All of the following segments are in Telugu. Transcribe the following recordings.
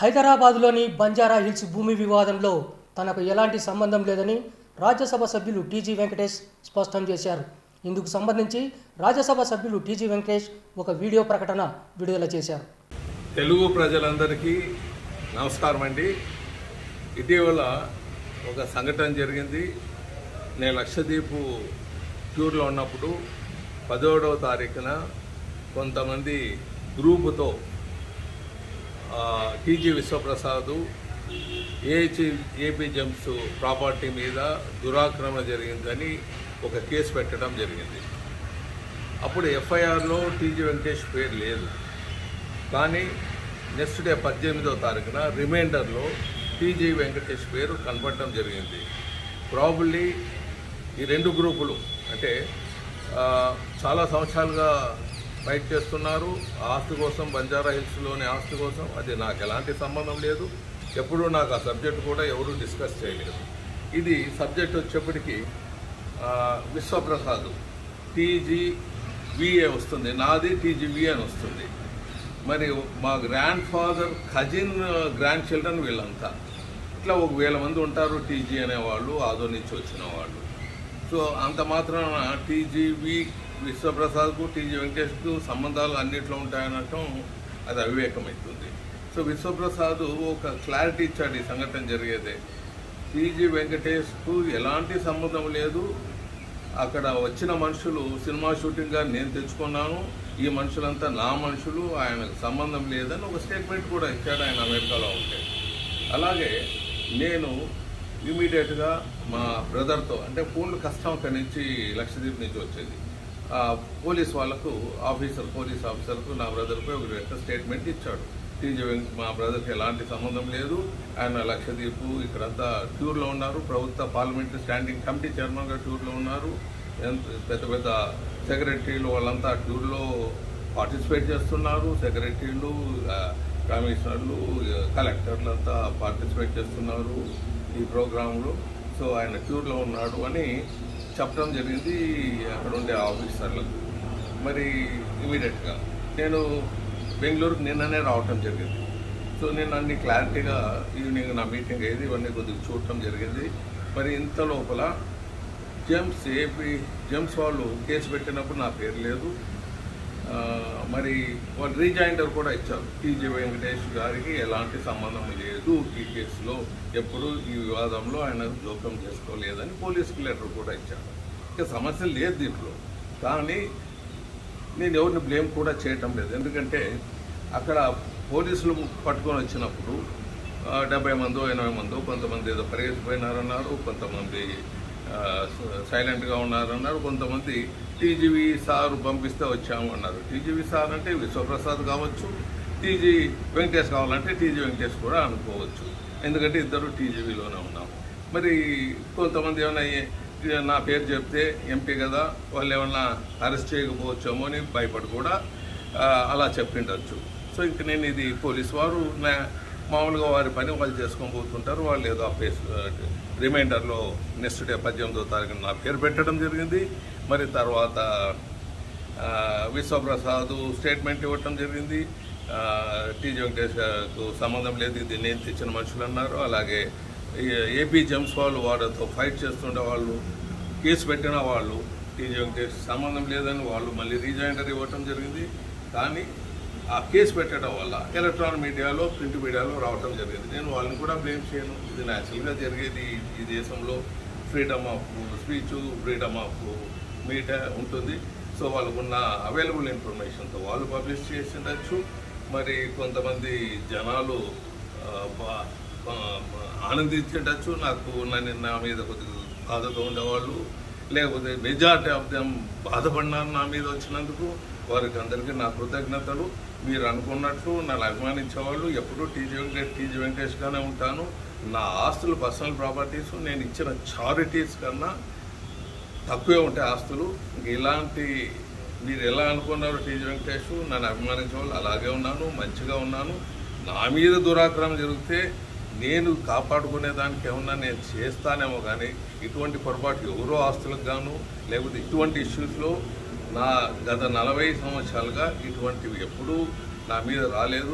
హైదరాబాద్లోని బంజారా హిల్స్ భూమి వివాదంలో తనకు ఎలాంటి సంబంధం లేదని రాజ్యసభ సభ్యులు టీజీ వెంకటేష్ స్పష్టం చేశారు ఇందుకు సంబంధించి రాజ్యసభ సభ్యులు టీజీ వెంకటేష్ ఒక వీడియో ప్రకటన విడుదల చేశారు తెలుగు ప్రజలందరికీ నమస్కారం అండి ఇటీవల ఒక సంఘటన జరిగింది నేను లక్షద్వీప్ టూర్లో ఉన్నప్పుడు పదోడవ తారీఖున కొంతమంది గ్రూపుతో ఆ, TG Vishwaprasad AH AP gems property మీద దురాక్రమణ జరిగిందని ఒక కేసు పెట్టడం జరిగింది అప్పుడు ఎఫ్ఐఆర్లో టీజీ వెంకటేష్ పేరు లేదు కానీ నెక్స్ట్ డే పద్దెనిమిదో తారీఖున రిమైండర్లో టీజీ వెంకటేష్ పేరు కనపడటం జరిగింది ప్రాబుల్లీ ఈ రెండు గ్రూపులు అంటే ఆ, చాలా సంవత్సరాలుగా ఫైట్ చేస్తున్నారు ఆ ఆస్తి కోసం బంజారా హిల్స్లోని ఆస్తి కోసం అది నాకు ఎలాంటి సంబంధం లేదు ఎప్పుడూ నాకు ఆ సబ్జెక్ట్ కూడా ఎవరూ డిస్కస్ చేయలేదు ఇది సబ్జెక్ట్ వచ్చేప్పటికి ఆ, విశ్వప్రసాద్ టీజీ విఏ వస్తుంది నాది టీజీవి అని వస్తుంది మరి మా grandfather cousin grandchildren వీళ్ళంతా ఇట్లా ఒక వేల మంది ఉంటారు టీజీ అనేవాళ్ళు ఆదో నుంచి వచ్చిన వాళ్ళు సో అంత మాత్రాన టీజీవి విశ్వప్రసాద్కు టీజీ వెంకటేష్కు సంబంధాలు అన్నిట్లో ఉంటాయనటం అది అవివేకమవుతుంది సో విశ్వప్రసాద్ ఒక క్లారిటీ ఇచ్చాడు ఈ సంఘటన జరిగేదే టీజీ వెంకటేష్కు ఎలాంటి సంబంధం లేదు అక్కడ వచ్చిన మనుషులు సినిమా షూటింగ్గా నేను తెచ్చుకున్నాను ఈ మనుషులంతా నా మనుషులు ఆయనకు సంబంధం లేదని ఒక స్టేట్మెంట్ కూడా ఇచ్చాడు ఆయన అమెరికాలో ఉంటే అలాగే నేను ఇమీడియట్గా మా బ్రదర్తో అంటే ఫోన్లు కష్టం అక్కడి నుంచి లక్షద్వీప్ నుంచి వచ్చేది ఆ పోలీస్ వాళ్ళకు ఆఫీసర్ పోలీస్ ఆఫీసర్కు నా బ్రదర్పై ఒక యొక్క స్టేట్మెంట్ ఇచ్చాడు టీజీ వెంక మా బ్రదర్కి ఎలాంటి సంబంధం లేదు ఆయన లక్షద్వీప్ ఇక్కడంతా టూర్లో ఉన్నారు ప్రభుత్వ పార్లమెంటరీ స్టాండింగ్ కమిటీ చైర్మన్గా టూర్లో ఉన్నారు ఎంత పెద్ద పెద్ద సెక్రటరీలు వాళ్ళంతా టూర్లో పార్టిసిపేట్ చేస్తున్నారు సెక్రటరీలు ఆ, కమిషనర్లు ఆ, కలెక్టర్లు అంతా పార్టిసిపేట్ చేస్తున్నారు ఈ ప్రోగ్రాంలో సో ఆయన టూర్లో ఉన్నాడు అని చెప్పడం జరిగింది అక్కడ ఉండే ఆఫీసర్లకు మరి ఇమీడియట్గా నేను బెంగళూరుకు నిన్ననే రావటం జరిగింది సో నేను అన్ని క్లారిటీగా ఈవినింగ్ నా మీటింగ్ అయ్యేది ఇవన్నీ కొద్దిగా చూడటం జరిగింది మరి ఇంత లోపల జెమ్స్ ఏపీ జెమ్స్ వాళ్ళు కేసు పెట్టినప్పుడు నా పేరు లేదు ఆ, మరి వాళ్ళు రీజాయిండర్ కూడా ఇచ్చారు టీజీ వెంకటేష్ గారికి ఎలాంటి సంబంధం లేదు ఈ కేసులో ఎప్పుడు ఈ వివాదంలో ఆయన జోక్యం చేసుకోలేదని పోలీసుకి లెటర్ కూడా ఇచ్చారు ఇక సమస్య లేదు దీంట్లో కానీ నేను ఎవరిని బ్లేమ్ కూడా చేయటం లేదు ఎందుకంటే అక్కడ పోలీసులు పట్టుకొని వచ్చినప్పుడు ఆ, డెబ్బై మందో ఎనభై మందో కొంతమంది ఏదో పరిగెత్తిపోయినారన్నారు కొంతమంది ఆ, స- సైలెంట్గా ఉన్నారన్నారు కొంతమంది టీజీవీ సార్ పంపిస్తే వచ్చాము అన్నారు టీజీవీ సార్ అంటే విశ్వప్రసాద్ కావచ్చు టీజీ వెంకటేష్ కావాలంటే టీజీ వెంకటేష్ కూడా అనుకోవచ్చు ఎందుకంటే ఇద్దరు టీజీవీలోనే ఉన్నాం మరి కొంతమంది ఏమైనా ఏ- నా పేరు చెప్తే ఎంపీ కదా వాళ్ళు ఏమన్నా అరెస్ట్ చేయకపోవచ్చేమో అని భయపడి కూడా ఆ, అలా చెప్పిండొచ్చు సో ఇంక నేను ఇది పోలీస్ వారు నా మామూలుగా వారి పని వాళ్ళు చేసుకొని పోతుంటారు వాళ్ళు ఏదో ఆ పేస్ రిమైండర్లో నెక్స్ట్ డే పద్దెనిమిదో తారీఖున నా పేరు పెట్టడం జరిగింది మరి తర్వాత ఆ, విశ్వప్రసాద్ స్టేట్మెంట్ ఇవ్వటం జరిగింది ఆ, టీజీ వెంకటేశ్కు సంబంధం లేదు ఇది నేను తెచ్చిన మనుషులు అన్నారు అలాగే ఈ ఏపీ జెమ్స్ వాళ్ళు వాళ్ళతో ఫైట్ చేస్తుండే వాళ్ళు కేసు పెట్టిన వాళ్ళు టీజీ వెంకటేష్ సంబంధం లేదని వాళ్ళు మళ్ళీ రీజాయిండర్ ఇవ్వటం జరిగింది కానీ ఆ కేసు పెట్టడం వల్ల ఎలక్ట్రానిక్ మీడియాలో ప్రింట్ మీడియాలో రావటం జరిగింది నేను వాళ్ళని కూడా బ్లేమ్ చేయను ఇది న్యాచురల్గా జరిగేది ఈ- ఈ దేశంలో freedom of speech freedom of media ఉంటుంది సో వాళ్ళకున్న అవైలబుల్ ఇన్ఫర్మేషన్తో వాళ్ళు పబ్లిష్ చేసి ఉండొచ్చు మరి కొంతమంది జనాలు ఆ, బా- బా- ఆనందించేటచ్చు నాకు నన్ను నా మీద కొద్దిగా బాధతో ఉండేవాళ్ళు లేకపోతే మెజార్టీ ఆఫ్ దెమ్ బాధపడినారు నా మీద వచ్చినందుకు వారికి అందరికీ నా కృతజ్ఞతలు మీరు అనుకున్నట్లు నన్ను అభిమానించేవాళ్ళు ఎప్పుడూ టీజీ వెంకటేష్ టీజీ వెంకటేష్గానే ఉంటాను నా ఆస్తులు పర్సనల్ ప్రాపర్టీస్ నేను ఇచ్చిన చారిటీస్ కన్నా తక్కువే ఉంటాయి ఆస్తులు ఇంక ఇలాంటి మీరు ఎలా అనుకున్నారు టీజీ వెంకటేష్ నన్ను అభిమానించే వాళ్ళు అలాగే ఉన్నాను మంచిగా ఉన్నాను నా మీద దురాక్రమం జరిగితే నేను కాపాడుకునే దానికి ఏమన్నా నేను చేస్తానేమో కానీ ఇటువంటి పొరపాటు ఎవరో ఆస్తులకు గాను లేకపోతే ఇటువంటి ఇష్యూస్లో నా గత నలభై సంవత్సరాలుగా ఇటువంటివి ఎప్పుడూ నా మీద రాలేదు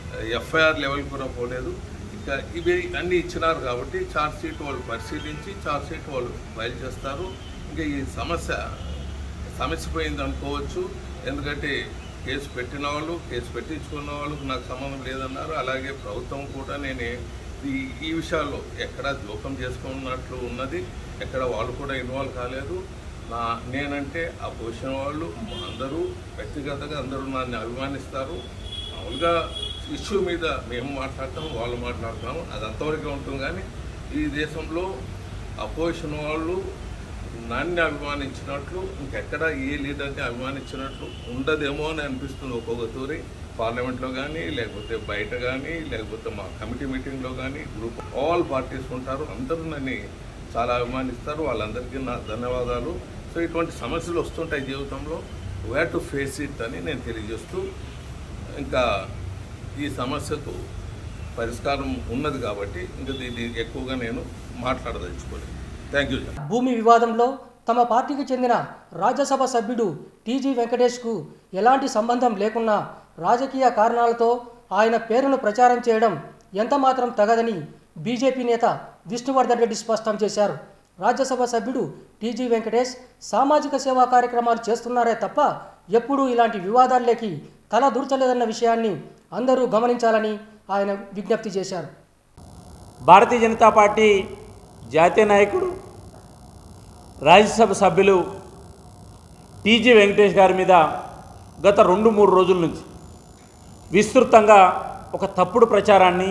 ఎఫ్ఐఆర్ లెవెల్ కూడా పోలేదు ఇంకా ఇవి అన్నీ ఇచ్చినారు కాబట్టి ఛార్జ్ షీట్ వాళ్ళు పరిశీలించి ఛార్జ్ షీట్ వాళ్ళు ఫైల్ చేస్తారు ఇంకా ఈ సమస్య సమస్య పోయింది అనుకోవచ్చు ఎందుకంటే కేసు పెట్టిన వాళ్ళు కేసు పెట్టించుకున్న వాళ్ళకు నాకు సంబంధం లేదన్నారు అలాగే ప్రభుత్వం కూడా నేను ఈ ఈ విషయాల్లో ఎక్కడ జోకం చేసుకున్నట్లు ఉన్నది ఎక్కడ వాళ్ళు కూడా ఇన్వాల్వ్ కాలేదు నా నేనంటే ఆ పొజిషన్ వాళ్ళు అందరూ వ్యక్తిగతంగా అందరూ నన్ను అభిమానిస్తారు మామూలుగా ఇష్యూ మీద మేము మాట్లాడతాం వాళ్ళు మాట్లాడతాము అది అంతవరకే ఉంటుంది కానీ ఈ దేశంలో అపోజిషన్ వాళ్ళు నన్ను అభిమానించినట్లు ఇంకెక్కడ ఏ లీడర్ని అభిమానించినట్లు ఉండదేమో అని అనిపిస్తుంది ఒక్కొక్క తూరి పార్లమెంట్లో కానీ లేకపోతే బయట కానీ లేకపోతే మా కమిటీ మీటింగ్లో కానీ గ్రూప్ ఆల్ పార్టీస్ ఉంటారు అందరూ నన్ను చాలా అభిమానిస్తారు వాళ్ళందరికీ నా ధన్యవాదాలు సో ఇటువంటి సమస్యలు వస్తుంటాయి జీవితంలో వేర్ టు ఫేస్ ఇట్ అని నేను తెలియజేస్తూ ఇంకా ఈ సమస్యకు పరిష్కారం ఉన్నది కాబట్టి ఇంకా దీన్ని ఎక్కువగా నేను మాట్లాడదలుచుకోలేదు థ్యాంక్ యూ సార్ భూమి వివాదంలో తమ పార్టీకి చెందిన రాజ్యసభ సభ్యుడు టీజీ వెంకటేష్కు ఎలాంటి సంబంధం లేకున్నా రాజకీయ కారణాలతో ఆయన పేరును ప్రచారం చేయడం ఎంతమాత్రం తగదని బీజేపీ నేత విష్ణువర్ధన్ రెడ్డి స్పష్టం చేశారు రాజ్యసభ సభ్యుడు టీజీ వెంకటేష్ సామాజిక సేవా కార్యక్రమాలు చేస్తున్నారే తప్ప ఎప్పుడూ ఇలాంటి వివాదాల్లోకి తల దూర్చలేదన్న విషయాన్ని అందరూ గమనించాలని ఆయన విజ్ఞప్తి చేశారు భారతీయ జనతా పార్టీ జాతీయ నాయకుడు రాజ్యసభ సభ్యులు టీజీ వెంకటేష్ గారి మీద గత రెండు మూడు రోజుల నుంచి విస్తృతంగా ఒక తప్పుడు ప్రచారాన్ని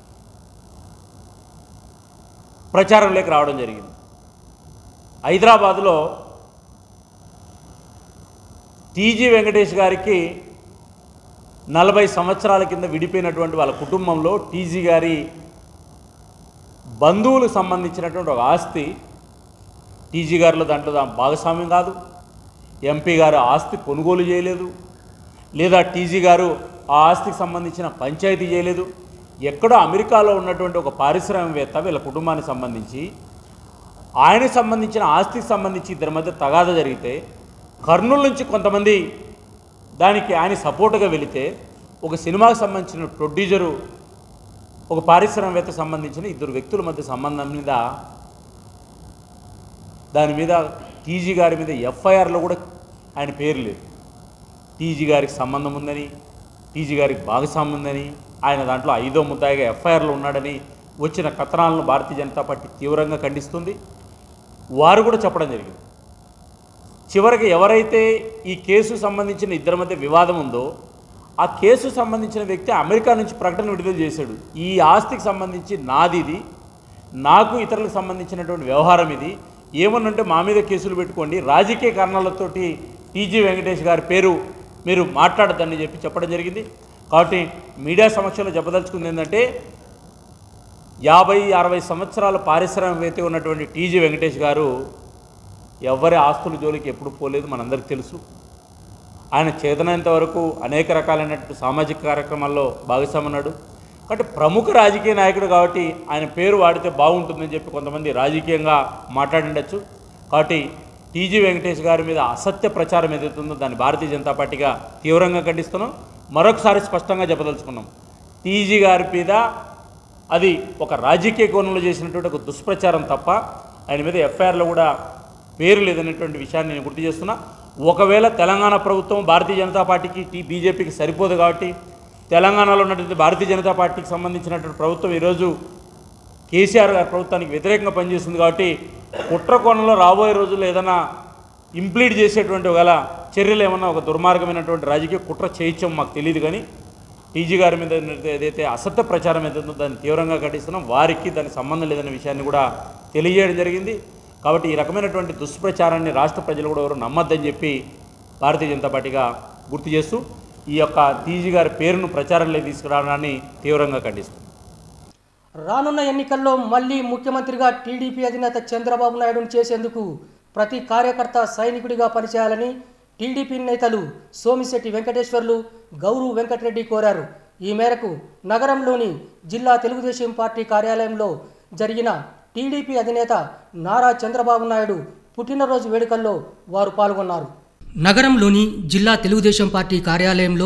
ప్రచారంలోకి రావడం జరిగింది హైదరాబాదులో టీజీ వెంకటేష్ గారికి నలభై సంవత్సరాల కింద విడిపోయినటువంటి వాళ్ళ కుటుంబంలో టీజీ గారి బంధువులకు సంబంధించినటువంటి ఒక ఆస్తి టీజీ గారిలో దాంట్లో దా భాగస్వామ్యం కాదు ఎంపీ గారు ఆస్తి కొనుగోలు చేయలేదు లేదా టీజీ గారు ఆ ఆస్తికి సంబంధించిన పంచాయతీ చేయలేదు ఎక్కడో అమెరికాలో ఉన్నటువంటి ఒక పారిశ్రామికవేత్త వీళ్ళ కుటుంబానికి సంబంధించి ఆయనకు సంబంధించిన ఆస్తికి సంబంధించి ఇద్దరి మధ్య తగాద జరిగితే కర్నూలు నుంచి కొంతమంది దానికి ఆయన సపోర్ట్గా వెళితే ఒక సినిమాకు సంబంధించిన ప్రొడ్యూసరు ఒక పారిశ్రామికవేత్తకు సంబంధించిన ఇద్దరు వ్యక్తుల మధ్య సంబంధం మీద దాని మీద టీజీ గారి మీద ఎఫ్ఐఆర్లో కూడా ఆయన పేరు లేదు టీజీ గారికి సంబంధం ఉందని టీజీ గారికి భాగస్వామ్యం ఉందని ఆయన దాంట్లో ఐదో ముద్దాయిగా ఎఫ్ఐఆర్లో ఉన్నాడని వచ్చిన కథనాలను భారతీయ జనతా పార్టీ తీవ్రంగా ఖండిస్తుంది వారు కూడా చెప్పడం జరిగింది చివరికి ఎవరైతే ఈ కేసు సంబంధించిన ఇద్దరి మధ్య వివాదం ఉందో ఆ కేసు సంబంధించిన వ్యక్తి అమెరికా నుంచి ప్రకటన విడుదల చేశాడు ఈ ఆస్తికి సంబంధించి నాది ఇది నాకు ఇతరులకు సంబంధించినటువంటి వ్యవహారం ఇది ఏమన్నంటే మా మీద కేసులు పెట్టుకోండి రాజకీయ కారణాలతోటి టీజీ వెంకటేష్ గారి పేరు మీరు మాట్లాడద్దని చెప్పి చెప్పడం జరిగింది కాబట్టి మీడియా సమక్షంలో చెప్పదలుచుకుంది ఏంటంటే యాభై అరవై సంవత్సరాల పారిశ్రామికవేత్త ఉన్నటువంటి టీజీ వెంకటేష్ గారు ఎవరి ఆస్తుల జోలికి ఎప్పుడు పోలేదు మనందరికీ తెలుసు ఆయన చేతనంత వరకు అనేక రకాలైనటువంటి సామాజిక కార్యక్రమాల్లో భాగస్వామన్నాడు కాబట్టి ప్రముఖ రాజకీయ నాయకుడు కాబట్టి ఆయన పేరు వాడితే బాగుంటుందని చెప్పి కొంతమంది రాజకీయంగా మాట్లాడిండొచ్చు కాబట్టి టీజీ వెంకటేష్ గారి మీద అసత్య ప్రచారం ఏదైతుందో దాన్ని భారతీయ జనతా పార్టీగా తీవ్రంగా ఖండిస్తున్నాం మరొకసారి స్పష్టంగా చెప్పదలుచుకున్నాం టీజీ గారి మీద అది ఒక రాజకీయ కోణంలో చేసినటువంటి ఒక దుష్ప్రచారం తప్ప ఆయన మీద ఎఫ్ఐఆర్లో కూడా పేరు లేదనేటువంటి విషయాన్ని నేను గుర్తు చేస్తున్నా ఒకవేళ తెలంగాణ ప్రభుత్వం భారతీయ జనతా పార్టీకి టీ బీజేపీకి సరిపోదు కాబట్టి తెలంగాణలో ఉన్నటువంటి భారతీయ జనతా పార్టీకి సంబంధించినటువంటి ప్రభుత్వం ఈరోజు కేసీఆర్ గారి ప్రభుత్వానికి వ్యతిరేకంగా పనిచేస్తుంది కాబట్టి కుట్ర కోణంలో రాబోయే రోజుల్లో ఏదైనా ఇంప్లీడ్ చేసేటువంటి ఒకవేళ చర్యలు ఏమన్నా ఒక దుర్మార్గమైనటువంటి రాజకీయ కుట్ర చేయించాం మాకు తెలియదు కానీ టీజీ గారి మీద ఏదైతే అసత్య ప్రచారం ఏదైతుందో దాన్ని తీవ్రంగా ఖండిస్తున్నాం వారికి దానికి సంబంధం లేదనే విషయాన్ని కూడా తెలియజేయడం జరిగింది కాబట్టి ఈ రకమైనటువంటి దుష్ప్రచారాన్ని రాష్ట్ర ప్రజలు కూడా ఎవరు నమ్మద్దని చెప్పి భారతీయ జనతా పార్టీగా గుర్తు చేస్తూ ఈ యొక్క టీజీ గారి పేరును ప్రచారంలోకి తీసుకురావడాన్ని తీవ్రంగా ఖండిస్తుంది రానున్న ఎన్నికల్లో మళ్ళీ ముఖ్యమంత్రిగా టీడీపీ అధినేత చంద్రబాబు నాయుడును చేసేందుకు ప్రతి కార్యకర్త సైనికుడిగా పనిచేయాలని టీడీపీ నేతలు సోమిశెట్టి వెంకటేశ్వర్లు గౌరు వెంకటరెడ్డి కోరారు ఈ మేరకు నగరంలోని జిల్లా తెలుగుదేశం పార్టీ కార్యాలయంలో జరిగిన టీడీపీ అధినేత నారా చంద్రబాబు నాయుడు పుట్టినరోజు వేడుకల్లో వారు పాల్గొన్నారు నగరంలోని జిల్లా తెలుగుదేశం పార్టీ కార్యాలయంలో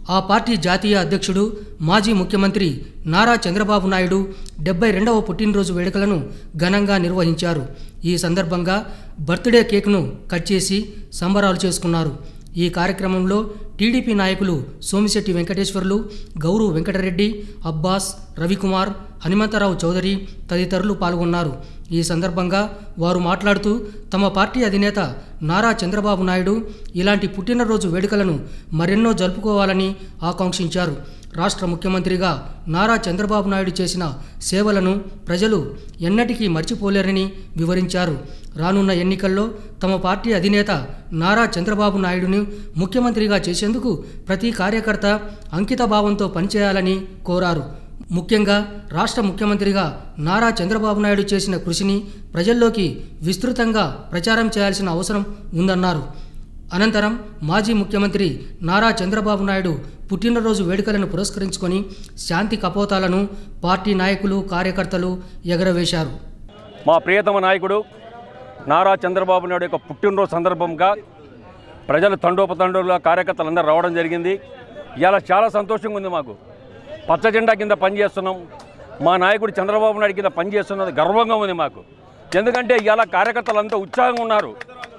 ఆ పార్టీ జాతీయ అధ్యక్షుడు మాజీ ముఖ్యమంత్రి నారా చంద్రబాబు నాయుడు డెబ్బై రెండవ పుట్టినరోజు వేడుకలను ఘనంగా నిర్వహించారు ఈ సందర్భంగా బర్త్డే కేక్ను కట్ చేసి సంబరాలు చేసుకున్నారు ఈ కార్యక్రమంలో టీడీపీ నాయకులు సోమిశెట్టి వెంకటేశ్వర్లు గౌరు వెంకటరెడ్డి అబ్బాస్ రవికుమార్ హనుమంతరావు చౌదరి తదితరులు పాల్గొన్నారు ఈ సందర్భంగా వారు మాట్లాడుతూ తమ పార్టీ అధినేత నారా చంద్రబాబు నాయుడు ఇలాంటి పుట్టినరోజు వేడుకలను మరెన్నో జరుపుకోవాలని ఆకాంక్షించారు రాష్ట్ర ముఖ్యమంత్రిగా నారా చంద్రబాబు నాయుడు చేసిన సేవలను ప్రజలు ఎన్నటికీ మర్చిపోలేరని వివరించారు రానున్న ఎన్నికల్లో తమ పార్టీ అధినేత నారా చంద్రబాబు నాయుడును ముఖ్యమంత్రిగా చేసేందుకు ప్రతి కార్యకర్త అంకిత భావంతో పనిచేయాలని కోరారు ముఖ్యంగా రాష్ట్ర ముఖ్యమంత్రిగా నారా చంద్రబాబు నాయుడు చేసిన కృషిని ప్రజల్లోకి విస్తృతంగా ప్రచారం చేయాల్సిన అవసరం ఉందన్నారు అనంతరం మాజీ ముఖ్యమంత్రి నారా చంద్రబాబు నాయుడు పుట్టినరోజు వేడుకలను పురస్కరించుకొని శాంతి కపోతాలను పార్టీ నాయకులు కార్యకర్తలు ఎగరవేశారు మా ప్రియతమ నాయకుడు నారా చంద్రబాబు నాయుడు యొక్క పుట్టినరోజు సందర్భంగా ప్రజలు తండోపతండోలుగా కార్యకర్తలందరూ రావడం జరిగింది ఇవాళ చాలా సంతోషంగా ఉంది మాకు పచ్చ జెండా కింద పనిచేస్తున్నాం మా నాయకుడు చంద్రబాబు నాయుడు కింద పనిచేస్తున్నది గర్వంగా ఉంది మాకు ఎందుకంటే ఇవాళ కార్యకర్తలంతా ఉత్సాహంగా ఉన్నారు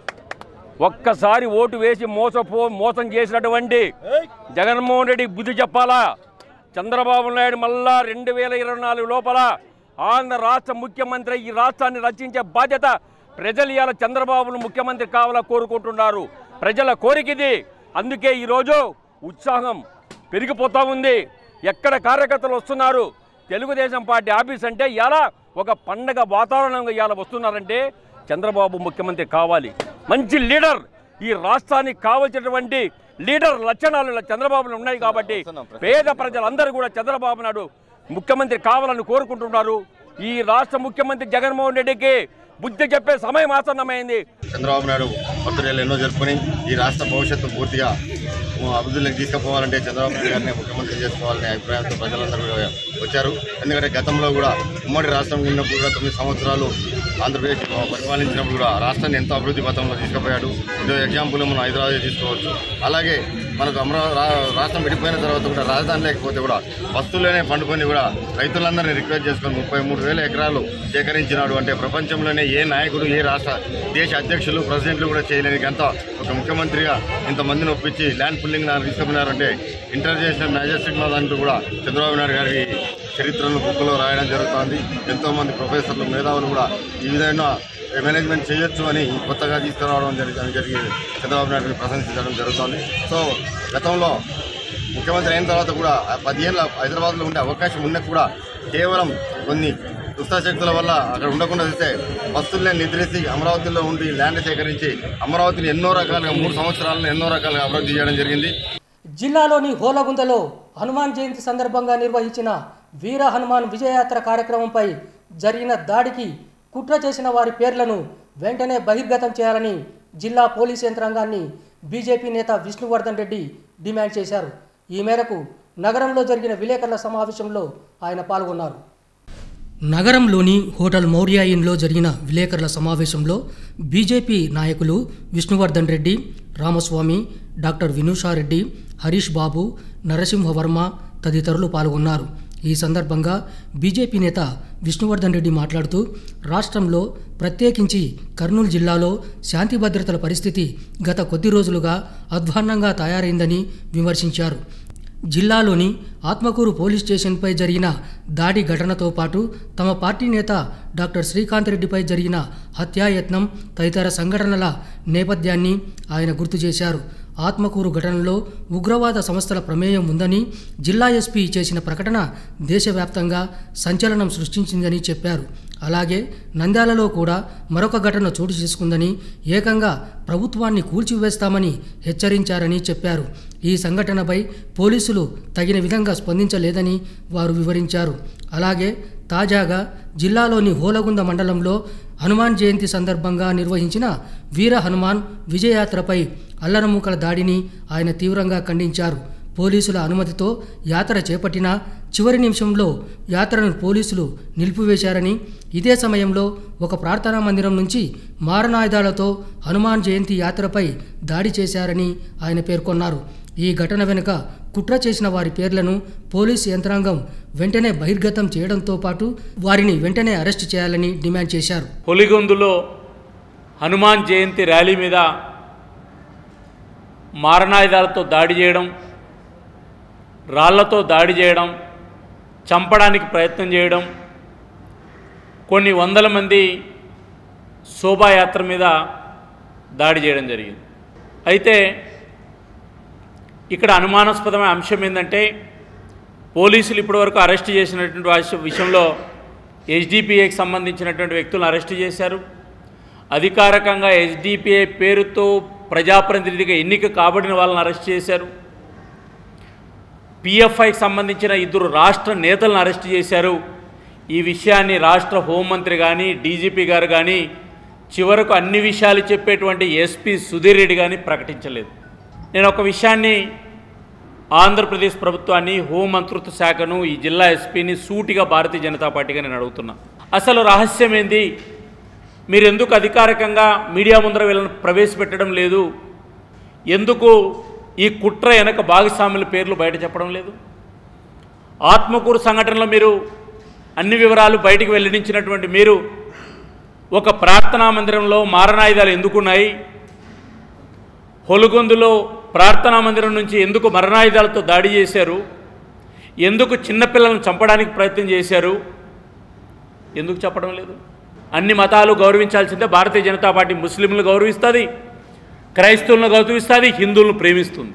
ఒక్కసారి ఓటు వేసి మోసపో మోసం చేసినటువంటి జగన్మోహన్ రెడ్డి బుద్ధి చెప్పాలా చంద్రబాబు నాయుడు మళ్ళా రెండు వేల ఇరవై నాలుగు లోపల ఆంధ్ర రాష్ట్ర ముఖ్యమంత్రి ఈ రాష్ట్రాన్ని రచించే బాధ్యత ప్రజలు ఇవాళ చంద్రబాబును ముఖ్యమంత్రి కావాలా కోరుకుంటున్నారు ప్రజల కోరిక ఇది అందుకే ఈరోజు ఉత్సాహం పెరిగిపోతూ ఉంది ఎక్కడ కార్యకర్తలు వస్తున్నారు తెలుగుదేశం పార్టీ ఆఫీస్ అంటే ఇవాళ ఒక పండగ వాతావరణంగా ఇవాళ వస్తున్నారంటే చంద్రబాబు ముఖ్యమంత్రి కావాలి మంచి లీడర్ ఈ రాష్ట్రానికి కావలసినటువంటి లీడర్ లక్షణాలు చంద్రబాబులో ఉన్నాయి కాబట్టి పేద ప్రజలందరూ కూడా చంద్రబాబు నాయుడు ముఖ్యమంత్రి కావాలని కోరుకుంటున్నారు ఈ రాష్ట్ర ముఖ్యమంత్రి జగన్మోహన్ రెడ్డికి బుద్ధి చెప్పే సమయం ఆసన్నమైంది చంద్రబాబు నాయుడు బర్త్డేలు ఎన్నో జరుపుకొని ఈ రాష్ట్ర భవిష్యత్తు పూర్తిగా ఉ, అభివృద్ధిలోకి తీసుకుపోవాలంటే చంద్రబాబు నాయుడు గారిని ముఖ్యమంత్రి చేసుకోవాలనే అభిప్రాయంతో ప్రజలందరూ కూడా వచ్చారు ఎందుకంటే గతంలో కూడా ఉమ్మడి రాష్ట్రం ఉన్నప్పుడు కూడా తొమ్మిది సంవత్సరాలు ఆంధ్రప్రదేశ్ పరిపాలించినప్పుడు కూడా రాష్ట్రాన్ని ఎంతో అభివృద్ధి పథంలో తీసుకుపోయాడు ఇదో ఎగ్జాంపుల్ మనం హైదరాబాద్ తీసుకోవచ్చు అలాగే మనకు అమరావతి రా- రాష్ట్రం విడిపోయిన తర్వాత కూడా రాజధాని లేకపోతే కూడా వస్తువులనే పండుకొని కూడా రైతులందరినీ రిక్వెస్ట్ చేసుకొని ముప్పై మూడు వేల ఎకరాలు సేకరించినాడు అంటే ప్రపంచంలోనే ఏ నాయకుడు ఏ రాష్ట్ర దేశ అధ్యక్షులు ప్రెసిడెంట్లు కూడా చేయలేని గంత ఒక ముఖ్యమంత్రిగా ఇంతమందిని ఒప్పించి ల్యాండ్ పుల్లింగ్ నాకు తీసుకున్నారంటే ఇంటర్నేషనల్ మ్యాజిస్ట్రేట్ అంటూ కూడా చంద్రబాబు నాయుడు గారి చరిత్రను బుక్లో రాయడం జరుగుతోంది ఎంతోమంది ప్రొఫెసర్లు మేధావులు కూడా ఈ విధంగా మేనేజ్మెంట్ చేయొచ్చు అని కొత్తగా తీసుకురావడం జరిగి జరిగి చంద్రబాబు నాయుడుని ప్రశంసించడం జరుగుతోంది సో గతంలో ముఖ్యమంత్రి అయిన తర్వాత కూడా ఆ పదిహేళ్ళ హైదరాబాద్లో ఉండే అవకాశం ఉన్నా కూడా కేవలం కొన్ని దుష్టశక్తుల వల్ల అక్కడ ఉండకుండా చూస్తే బస్సుల్ని నిద్రేసి అమరావతిలో ఉండి ల్యాండ్ సేకరించి అమరావతిని ఎన్నో రకాలుగా మూడు సంవత్సరాలను ఎన్నో రకాలుగా అభివృద్ధి చేయడం జరిగింది జిల్లాలోని హోలగుందలో హనుమాన్ జయంతి సందర్భంగా నిర్వహించిన వీర హనుమాన్ విజయయాత్ర కార్యక్రమంపై జరిగిన దాడికి కుట్ర చేసిన వారి పేర్లను వెంటనే బహిర్గతం చేయాలని జిల్లా పోలీస్ యంత్రాంగాన్ని బీజేపీ నేత విష్ణువర్ధన్ రెడ్డి డిమాండ్ చేశారు ఈ మేరకు నగరంలో జరిగిన విలేకరుల సమావేశంలో ఆయన పాల్గొన్నారు నగరంలోని హోటల్ మౌర్య ఇన్లో జరిగిన విలేకరుల సమావేశంలో బీజేపీ నాయకులు విష్ణువర్ధన్ రెడ్డి రామస్వామి డాక్టర్ వినూషారెడ్డి హరీష్ బాబు నరసింహవర్మ తదితరులు పాల్గొన్నారు ఈ సందర్భంగా బీజేపీ నేత విష్ణువర్ధన్ రెడ్డి మాట్లాడుతూ రాష్ట్రంలో ప్రత్యేకించి కర్నూలు జిల్లాలో శాంతి భద్రతల పరిస్థితి గత కొద్ది రోజులుగా అధ్వాన్నంగా తయారైందని విమర్శించారు జిల్లాలోని ఆత్మకూరు పోలీస్ స్టేషన్పై జరిగిన దాడి ఘటనతో పాటు తమ పార్టీ నేత డాక్టర్ శ్రీకాంత్ రెడ్డిపై జరిగిన హత్యాయత్నం తదితర సంఘటనల నేపథ్యాన్ని ఆయన గుర్తు చేశారు ఆత్మకూరు ఘటనలో ఉగ్రవాద సంస్థల ప్రమేయం ఉందని జిల్లా ఎస్పీ చేసిన ప్రకటన దేశవ్యాప్తంగా సంచలనం సృష్టించిందని చెప్పారు అలాగే నంద్యాలలో కూడా మరొక ఘటన చోటు చేసుకుందని ఏకంగా ప్రభుత్వాన్ని కూల్చివేస్తామని హెచ్చరించారని చెప్పారు ఈ సంఘటనపై పోలీసులు తగిన విధంగా స్పందించలేదని వారు వివరించారు అలాగే తాజాగా జిల్లాలోని హోలగుంద మండలంలో హనుమాన్ జయంతి సందర్భంగా నిర్వహించిన వీర హనుమాన్ విజయయాత్రపై అల్లరమూకల దాడిని ఆయన తీవ్రంగా ఖండించారు పోలీసుల అనుమతితో యాత్ర చేపట్టినా చివరి నిమిషంలో యాత్రను పోలీసులు నిలిపివేశారని ఇదే సమయంలో ఒక ప్రార్థనా మందిరం నుంచి మారణాయుధాలతో హనుమాన్ జయంతి యాత్రపై దాడి చేశారని ఆయన పేర్కొన్నారు ఈ ఘటన వెనుక కుట్ర చేసిన వారి పేర్లను పోలీసు యంత్రాంగం వెంటనే బహిర్గతం చేయడంతో పాటు వారిని వెంటనే అరెస్టు చేయాలని డిమాండ్ చేశారు పొలిగొందులో హనుమాన్ జయంతి ర్యాలీ మీద మారణాయుధాలతో దాడి చేయడం రాళ్లతో దాడి చేయడం చంపడానికి ప్రయత్నం చేయడం కొన్ని వందల మంది శోభాయాత్ర మీద దాడి చేయడం జరిగింది అయితే ఇక్కడ అనుమానాస్పదమైన అంశం ఏంటంటే పోలీసులు ఇప్పటివరకు అరెస్ట్ చేసినటువంటి వాష- విషయంలో ఎస్డిపిఐకి సంబంధించినటువంటి వ్యక్తులను అరెస్ట్ చేశారు అధికారికంగా ఎస్డిపిఐ పేరుతో ప్రజాప్రతినిధిగా ఎన్నిక కాబడిన వాళ్ళని అరెస్ట్ చేశారు పిఎఫ్ఐకి సంబంధించిన ఇద్దరు రాష్ట్ర నేతలను అరెస్ట్ చేశారు ఈ విషయాన్ని రాష్ట్ర హోంమంత్రి కానీ డీజీపీ గారు కానీ చివరకు అన్ని విషయాలు చెప్పేటువంటి ఎస్పీ సుధీర్ రెడ్డి కానీ ప్రకటించలేదు నేను ఒక విషయాన్ని ఆంధ్రప్రదేశ్ ప్రభుత్వాన్ని హోంమంత్రిత్వ శాఖను ఈ జిల్లా ఎస్పీని సూటిగా భారతీయ జనతా పార్టీగా నేను అడుగుతున్నా అసలు రహస్యం ఏంది మీరు ఎందుకు అధికారికంగా మీడియా ముందర వీళ్ళని ప్రవేశపెట్టడం లేదు ఎందుకు ఈ కుట్ర వెనక భాగస్వాముల పేర్లు బయట చెప్పడం లేదు ఆత్మకూరు సంఘటనలో మీరు అన్ని వివరాలు బయటికి వెల్లడించినటువంటి మీరు ఒక ప్రార్థనా మందిరంలో మారణాయుధాలు ఎందుకున్నాయి హొలుగొందులో ప్రార్థనా మందిరం నుంచి ఎందుకు మరణాయుధాలతో దాడి చేశారు ఎందుకు చిన్నపిల్లలను చంపడానికి ప్రయత్నం చేశారు ఎందుకు చెప్పడం లేదు అన్ని మతాలు గౌరవించాల్సిందే భారతీయ జనతా పార్టీ ముస్లింలను గౌరవిస్తుంది క్రైస్తవులను గౌరవిస్తుంది హిందువులను ప్రేమిస్తుంది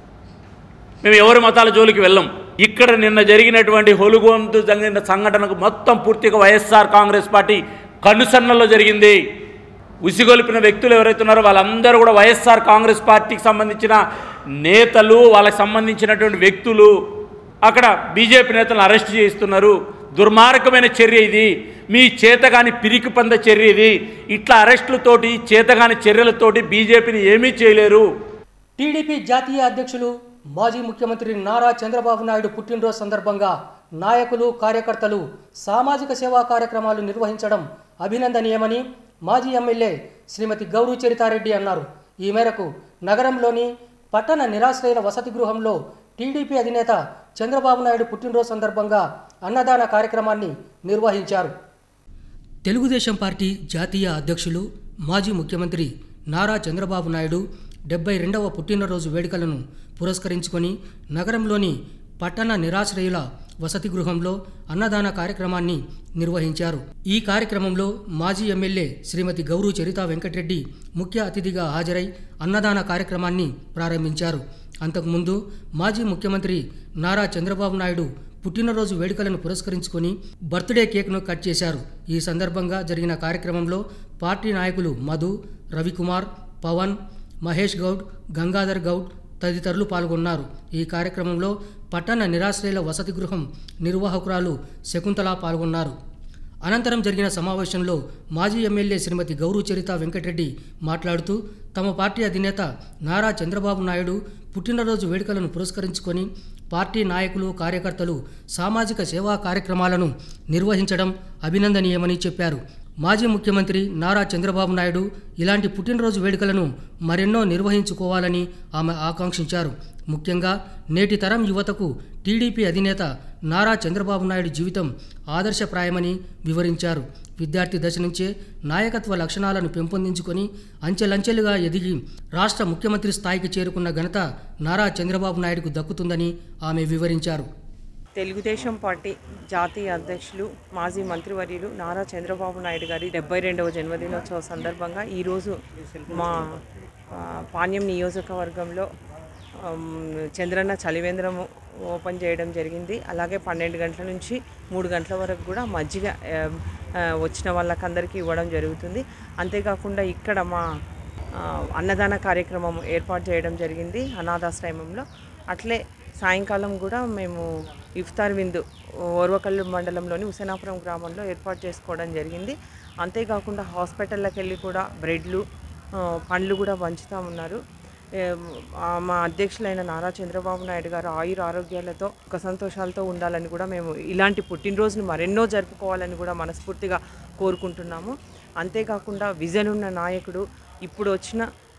మేము ఎవరి మతాల జోలికి వెళ్ళం ఇక్కడ నిన్న జరిగినటువంటి హొలుగొందు జరిగిన సంఘటనకు మొత్తం పూర్తిగా వైఎస్ఆర్ కాంగ్రెస్ పార్టీ కనుసన్నలో జరిగింది ఉసిగొలిపిన వ్యక్తులు ఎవరైతే ఉన్నారో వాళ్ళందరూ కూడా వైఎస్ఆర్ కాంగ్రెస్ పార్టీకి సంబంధించిన నేతలు వాళ్ళకి సంబంధించినటువంటి వ్యక్తులు అక్కడ బీజేపీ నేతలను అరెస్ట్ చేయిస్తున్నారు దుర్మార్గమైన చర్య ఇది మీ చేతగాని పిరికి పంద చర్య ఇది ఇట్లా అరెస్టులతోటి చేతగాని చర్యలతోటి బీజేపీని ఏమీ చేయలేరు టీడీపీ జాతీయ అధ్యక్షులు మాజీ ముఖ్యమంత్రి నారా చంద్రబాబు నాయుడు పుట్టినరోజు సందర్భంగా నాయకులు కార్యకర్తలు సామాజిక సేవా కార్యక్రమాలు నిర్వహించడం అభినందనీయమని మాజీ ఎమ్మెల్యే శ్రీమతి గౌరు చరితారెడ్డి అన్నారు ఈ మేరకు నగరంలోని పట్టణ నిరాశ్రయుల వసతి గృహంలో టీడీపీ అధినేత చంద్రబాబు నాయుడు పుట్టినరోజు సందర్భంగా అన్నదాన కార్యక్రమాన్ని నిర్వహించారు తెలుగుదేశం పార్టీ జాతీయ అధ్యక్షులు మాజీ ముఖ్యమంత్రి నారా చంద్రబాబు నాయుడు డెబ్బై రెండవ పుట్టినరోజు వేడుకలను పురస్కరించుకొని నగరంలోని పట్టణ నిరాశ్రయుల వసతి గృహంలో అన్నదాన కార్యక్రమాన్ని నిర్వహించారు ఈ కార్యక్రమంలో మాజీ ఎమ్మెల్యే శ్రీమతి గౌరు చరిత వెంకటరెడ్డి ముఖ్య అతిథిగా హాజరై అన్నదాన కార్యక్రమాన్ని ప్రారంభించారు అంతకుముందు మాజీ ముఖ్యమంత్రి నారా చంద్రబాబు నాయుడు పుట్టినరోజు వేడుకలను పురస్కరించుకొని బర్త్డే కేక్ను కట్ చేశారు ఈ సందర్భంగా జరిగిన కార్యక్రమంలో పార్టీ నాయకులు మధు రవికుమార్ పవన్ మహేష్ గౌడ్ గంగాధర్ గౌడ్ తదితరులు పాల్గొన్నారు ఈ కార్యక్రమంలో పట్టణ నిరాశ్రయుల వసతి గృహం నిర్వాహకురాలు శకుంతల పాల్గొన్నారు అనంతరం జరిగిన సమావేశంలో మాజీ ఎమ్మెల్యే శ్రీమతి గౌరు చరిత వెంకటరెడ్డి మాట్లాడుతూ తమ పార్టీ అధినేత నారా చంద్రబాబు నాయుడు పుట్టినరోజు వేడుకలను పురస్కరించుకొని పార్టీ నాయకులు కార్యకర్తలు సామాజిక సేవా కార్యక్రమాలను నిర్వహించడం అభినందనీయమని చెప్పారు మాజీ ముఖ్యమంత్రి నారా చంద్రబాబు నాయుడు ఇలాంటి పుట్టినరోజు వేడుకలను మరెన్నో నిర్వహించుకోవాలని ఆమె ఆకాంక్షించారు ముఖ్యంగా నేటి తరం యువతకు టీడీపీ అధినేత నారా చంద్రబాబు నాయుడు జీవితం ఆదర్శప్రాయమని వివరించారు విద్యార్థి దశ నుంచే నాయకత్వ లక్షణాలను పెంపొందించుకొని అంచెలంచెలుగా ఎదిగి రాష్ట్ర ముఖ్యమంత్రి స్థాయికి చేరుకున్న ఘనత నారా చంద్రబాబు నాయుడుకు దక్కుతుందని ఆమె వివరించారు తెలుగుదేశం పార్టీ జాతీయ అధ్యక్షులు మాజీ మంత్రివర్యులు నారా చంద్రబాబు నాయుడు గారి డెబ్బై రెండవ జన్మదినోత్సవ సందర్భంగా ఈరోజు మా ఆ, పాణ్యం నియోజకవర్గంలో ఆమ్, చంద్రన్న చలివేంద్రము ఓపెన్ చేయడం జరిగింది అలాగే పన్నెండు గంటల నుంచి మూడు గంటల వరకు కూడా మజ్జిగ ఆ, ఆ, వచ్చిన వాళ్ళకందరికీ ఇవ్వడం జరుగుతుంది అంతేకాకుండా ఇక్కడ మా ఆ, అన్నదాన కార్యక్రమం ఏర్పాటు చేయడం జరిగింది అనాథాశ్రమంలో అట్లే సాయంకాలం కూడా మేము ఇఫ్తార్ విందు ఓర్వకల్లు మండలంలోని హుసేనాపురం గ్రామంలో ఏర్పాటు చేసుకోవడం జరిగింది అంతేకాకుండా హాస్పిటల్లోకి వెళ్ళి కూడా బ్రెడ్లు ఆ, పండ్లు కూడా పంచుతూ ఉన్నారు ఏం, ఆ, మా అధ్యక్షులైన నారా చంద్రబాబు నాయుడు గారు ఆయుర ఆరోగ్యాలతో ఒక సంతోషాలతో ఉండాలని కూడా మేము ఇలాంటి పుట్టినరోజును మరెన్నో జరుపుకోవాలని కూడా మనస్ఫూర్తిగా కోరుకుంటున్నాము అంతేకాకుండా విజన్ ఉన్న నాయకుడు ఇప్పుడు వచ్చిన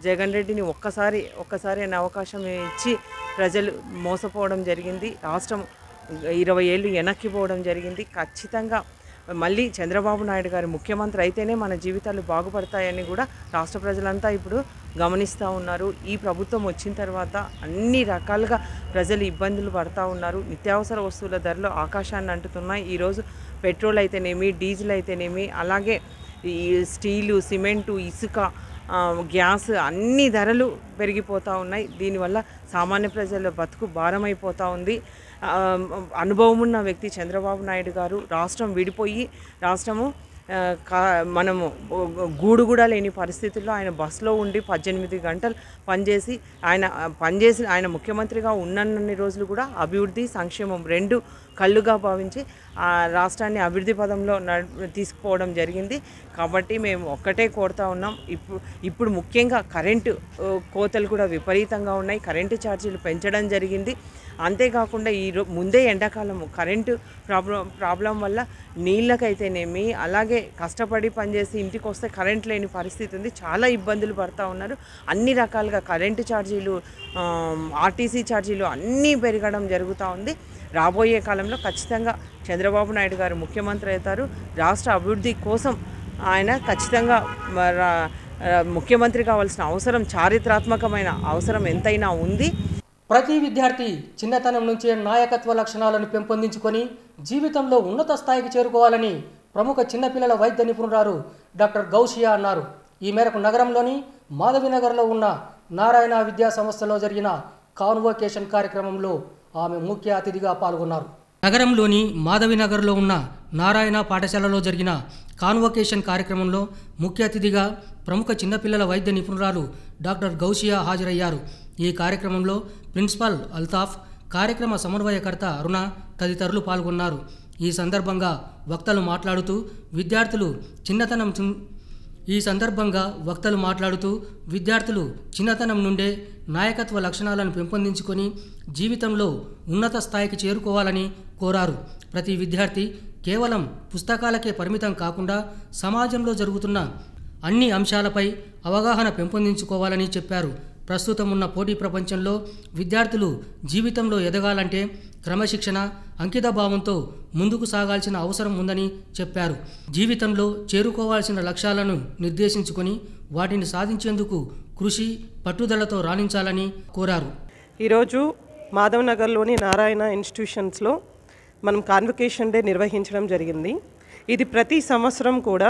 జగన్ రెడ్డిని ఒక్కసారి ఒక్కసారి అనే అవకాశం ఇచ్చి ప్రజలు మోసపోవడం జరిగింది రాష్ట్రం ఇరవై ఏళ్ళు వెనక్కి పోవడం జరిగింది ఖచ్చితంగా మళ్ళీ చంద్రబాబు నాయుడు గారు ముఖ్యమంత్రి అయితేనే మన జీవితాలు బాగుపడతాయని కూడా రాష్ట్ర ప్రజలంతా ఇప్పుడు గమనిస్తూ ఉన్నారు ఈ ప్రభుత్వం వచ్చిన తర్వాత అన్ని రకాలుగా ప్రజలు ఇబ్బందులు పడతా ఉన్నారు నిత్యావసర వస్తువుల ధరలు ఆకాశాన్ని అంటుతున్నాయి ఈరోజు పెట్రోల్ అయితేనేమి డీజిల్ అయితేనేమి అలాగే ఈ స్టీలు సిమెంటు ఇసుక ఆ, గ్యాస్ అన్ని ధరలు పెరిగిపోతూ ఉన్నాయి దీనివల్ల సామాన్య ప్రజల బతుకు భారమైపోతూ ఉంది ఆ, అనుభవం ఉన్న వ్యక్తి చంద్రబాబు నాయుడు గారు రాష్ట్రం విడిపోయి రాష్ట్రము ఆ, కా మనము గూడు కూడా లేని పరిస్థితుల్లో ఆయన బస్సులో ఉండి పద్దెనిమిది గంటలు పనిచేసి ఆయన ఆ, పనిచేసి ఆయన ముఖ్యమంత్రిగా ఉన్నన్ని రోజులు కూడా అభివృద్ధి సంక్షేమం రెండు కళ్ళుగా భావించి ఆ రాష్ట్రాన్ని అభివృద్ధి పదంలో నడు తీసుకుపోవడం జరిగింది కాబట్టి మేము ఒక్కటే కోరుతా ఉన్నాం ఇప్పుడు ఇప్పుడు ముఖ్యంగా కరెంటు ఆ, కోతలు కూడా విపరీతంగా ఉన్నాయి కరెంటు ఛార్జీలు పెంచడం జరిగింది అంతేకాకుండా ఈ రో- ముందే ఎండాకాలం కరెంటు ప్రాబ్లం ప్రాబ్లం వల్ల నీళ్ళకైతేనేమి అలాగే కష్టపడి పనిచేసి ఇంటికి వస్తే కరెంట్ లేని పరిస్థితి ఉంది చాలా ఇబ్బందులు పడుతూ ఉన్నారు అన్ని రకాలుగా కరెంటు ఛార్జీలు ఆమ్, ఆర్టీసీ ఛార్జీలు అన్నీ పెరగడం జరుగుతూ ఉంది రాబోయే కాలంలో ఖచ్చితంగా చంద్రబాబు నాయుడు గారు ముఖ్యమంత్రి అవుతారు రాష్ట్ర అభివృద్ధి కోసం ఆయన ఖచ్చితంగా మ- రా- ఆ, ముఖ్యమంత్రి కావాల్సిన అవసరం చారిత్రాత్మకమైన అవసరం ఎంతైనా ఉంది ప్రతి విద్యార్థి చిన్నతనం నుంచే నాయకత్వ లక్షణాలను పెంపొందించుకొని జీవితంలో ఉన్నత స్థాయికి చేరుకోవాలని ప్రముఖ చిన్నపిల్లల వైద్య నిపుణురాలు డాక్టర్ గౌషియా అన్నారు ఈ మేరకు నగరంలోని మాధవినగర్లో ఉన్న నారాయణ విద్యా సంస్థలో జరిగిన కాన్వోకేషన్ కార్యక్రమంలో ఆమె ముఖ్య అతిథిగా పాల్గొన్నారు నగరంలోని మాధవినగర్లో ఉన్న నారాయణ పాఠశాలలో జరిగిన కాన్వోకేషన్ కార్యక్రమంలో ముఖ్య అతిథిగా ప్రముఖ చిన్నపిల్లల వైద్య నిపుణురాలు డాక్టర్ గౌషియా హాజరయ్యారు ఈ కార్యక్రమంలో ప్రిన్సిపాల్ అల్తాఫ్ కార్యక్రమ సమన్వయకర్త అరుణ తదితరులు పాల్గొన్నారు ఈ సందర్భంగా వక్తలు మాట్లాడుతూ విద్యార్థులు చిన్నతనం చున్- ఈ సందర్భంగా వక్తలు మాట్లాడుతూ విద్యార్థులు చిన్నతనం నుండే నాయకత్వ లక్షణాలను పెంపొందించుకొని జీవితంలో ఉన్నత స్థాయికి చేరుకోవాలని కోరారు ప్రతి విద్యార్థి కేవలం పుస్తకాలకే పరిమితం కాకుండా సమాజంలో జరుగుతున్న అన్ని అంశాలపై అవగాహన పెంపొందించుకోవాలని చెప్పారు ప్రస్తుతం ఉన్న పోటీ ప్రపంచంలో విద్యార్థులు జీవితంలో ఎదగాలంటే క్రమశిక్షణ అంకితభావంతో ముందుకు సాగాల్సిన అవసరం ఉందని చెప్పారు జీవితంలో చేరుకోవాల్సిన లక్ష్యాలను నిర్దేశించుకొని వాటిని సాధించేందుకు కృషి పట్టుదలతో రాణించాలని కోరారు ఈరోజు మాధవ్ నగర్లోని నారాయణ ఇన్స్టిట్యూషన్స్లో మనం కాన్వకేషన్ డే నిర్వహించడం జరిగింది ఇది ప్రతి సంవత్సరం కూడా